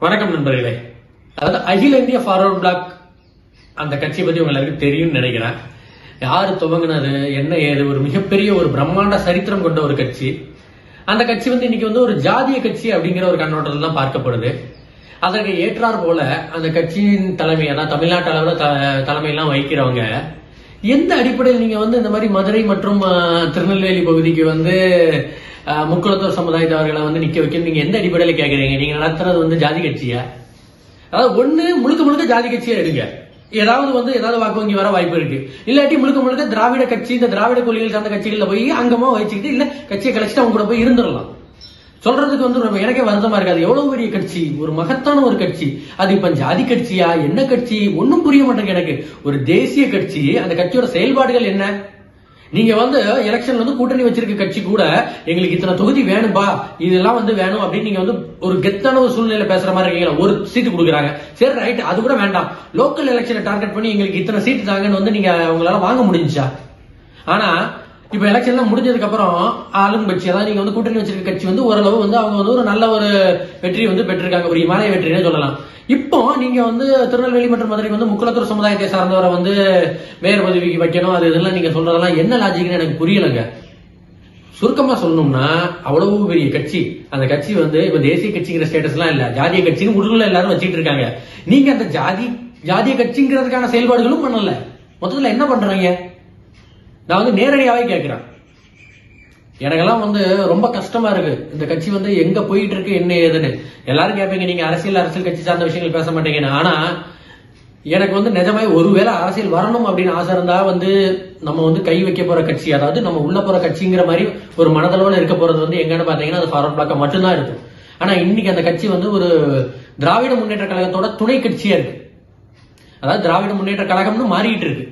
வணக்கம் நண்பர்களே அதாவது அகில இந்திய ஃபார்வர்ட் பிளாக் அந்த கட்சியை பத்தி உங்களுக்கு தெரியும்னு நினைக்கிறேன் யாரு துவங்கினது என்ன ஏது ஒரு மிகப்பெரிய ஒரு பிரம்மாண்ட சரித்திரம் கொண்ட ஒரு கட்சி அந்த கட்சி வந்து இன்னைக்கு வந்து ஒரு ஜாதிய கட்சி அப்படிங்கிற ஒரு கண்ணோட்டத்தில் தான் பார்க்கப்படுது அதற்கு ஏற்றார் போல அந்த கட்சியின் தலைமை அதாவது தமிழ்நாட்டு அளவில் த- தலைமையெல்லாம் வகிக்கிறவங்க எந்த அடிப்படையில் நீங்க வந்து இந்த மாதிரி மதுரை மற்றும் அஹ், திருநெல்வேலி பகுதிக்கு வந்து அஹ், முக்குளத்தோர் சமுதாயத்தவர்களை வந்து நிக்க வைக்க நீங்க எந்த அடிப்படையில் கேக்குறீங்க நீங்க நடத்துறது வந்து ஜாதி கட்சியா அதாவது ஒண்ணு முழுக்க முழுக்க ஜாதி கட்சியா எடுங்க ஏதாவது வந்து ஏதாவது வாக்கு வங்கி வர வாய்ப்பு இருக்கு இல்லாட்டி முழுக்க முழுக்க திராவிட கட்சி இந்த திராவிட கொள்கைகள் சார்ந்த கட்சிகள்ல போய் அங்கமா வச்சுக்கிட்டு இல்ல கட்சியை கழிச்சிட்டு அவங்க கூட போய் இருந்துடலாம் சொல்றதுக்கு வந்து ரொம்ப எனக்கே வருத்தமா இருக்காது எவ்வளவு பெரிய கட்சி ஒரு மகத்தான ஒரு கட்சி அது இப்ப ஜாதி கட்சியா என்ன கட்சி ஒண்ணும் புரிய மாட்டேங்குது எனக்கு ஒரு தேசிய கட்சி அந்த கட்சியோட செயல்பாடுகள் என்ன நீங்க வந்து எலெக்ஷன்ல வந்து கூட்டணி வச்சிருக்க கட்சி கூட எங்களுக்கு இத்தனை தொகுதி வேணும்பா இதெல்லாம் வந்து வேணும் அப்படின்னு நீங்க வந்து ஒரு கெத்தான ஒரு சூழ்நிலை பேசுற மாதிரி இருக்கீங்களா ஒரு சீட்டு கொடுக்குறாங்க சரி ரைட் அது கூட வேண்டாம் லோக்கல் எலெக்ஷனை டார்கெட் பண்ணி எங்களுக்கு இத்தனை சீட்டு தாங்கன்னு வந்து நீங்க உங்களால வாங்க முடிஞ்சுச்சா ஆனா இப்ப எலெக்ஷன்லாம் முடிஞ்சதுக்கு அப்புறம் ஆளும் கட்சி அதாவது நீங்க வந்து கூட்டணி வச்சிருக்க கட்சி வந்து ஓரளவு வந்து அவங்க வந்து ஒரு நல்ல ஒரு வெற்றி வந்து பெற்றிருக்காங்க ஒரு இமாலய வெற்றினே சொல்லலாம் இப்போ நீங்க வந்து திருநெல்வேலி மற்றும் மதுரைக்கு வந்து முக்குளத்தூர் சமுதாயத்தை சார்ந்தவரை வந்து வேறு பதவிக்கு வைக்கணும் அது இதெல்லாம் நீங்க சொல்றதெல்லாம் என்ன லாஜிக்னு எனக்கு புரியலங்க சுருக்கமா சொல்லணும்னா அவ்வளவு பெரிய கட்சி அந்த கட்சி வந்து இப்ப தேசிய கட்சிங்கிற ஸ்டேட்டஸ் எல்லாம் இல்ல ஜாதிய கட்சின்னு உள்ள எல்லாரும் வச்சிட்டு இருக்காங்க நீங்க அந்த ஜாதி ஜாதிய கட்சிங்கிறதுக்கான செயல்பாடுகளும் பண்ணல மொத்தத்துல என்ன பண்றீங்க நான் வந்து நேரடியாவே கேட்கிறேன் எனக்கெல்லாம் வந்து ரொம்ப கஷ்டமா இருக்கு இந்த கட்சி வந்து எங்க போயிட்டு இருக்கு என்ன ஏதுன்னு எல்லாரும் கேட்பீங்க நீங்க அரசியல் அரசியல் கட்சி சார்ந்த விஷயங்கள் பேச மாட்டீங்கன்னு ஆனா எனக்கு வந்து நிஜமாய் ஒருவேளை அரசியல் வரணும் அப்படின்னு ஆசை இருந்தா வந்து நம்ம வந்து கை வைக்க போற கட்சி அதாவது நம்ம உள்ள போற கட்சிங்கிற மாதிரி ஒரு மனதளவுல இருக்க போறது வந்து எங்கன்னு பாத்தீங்கன்னா அது ஃபார்வர்ட் பிளாக்கா மட்டும்தான் இருக்கும் ஆனா இன்னைக்கு அந்த கட்சி வந்து ஒரு திராவிட முன்னேற்ற கழகத்தோட துணை கட்சியா இருக்கு அதாவது திராவிட முன்னேற்ற கழகம்னு மாறிட்டு இருக்கு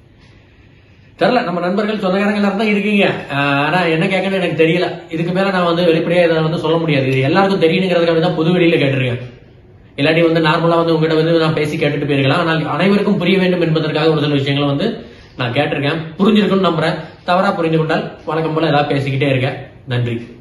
தெரியல நம்ம நண்பர்கள் சொந்தக்காரங்க எல்லாரும் தான் இருக்கீங்க ஆஹ் ஆனா என்ன கேட்கணும்னு எனக்கு தெரியல இதுக்கு மேல நான் வந்து வெளிப்படையா இதை வந்து சொல்ல முடியாது இது எல்லாருக்கும் தெரியணுங்கிறதுக்காக தான் புது வெளியில கேட்டிருக்கேன் இல்லாட்டி வந்து நார்மலா வந்து உங்ககிட்ட வந்து நான் பேசி கேட்டுட்டு போயிருக்கலாம் ஆனால் அனைவருக்கும் புரிய வேண்டும் என்பதற்காக ஒரு சில விஷயங்களை வந்து நான் கேட்டிருக்கேன் புரிஞ்சிருக்கும்னு நம்புறேன் தவறா புரிந்து கொண்டால் வழக்கம் போல ஏதாவது பேசிக்கிட்டே இருக்கேன் நன்றி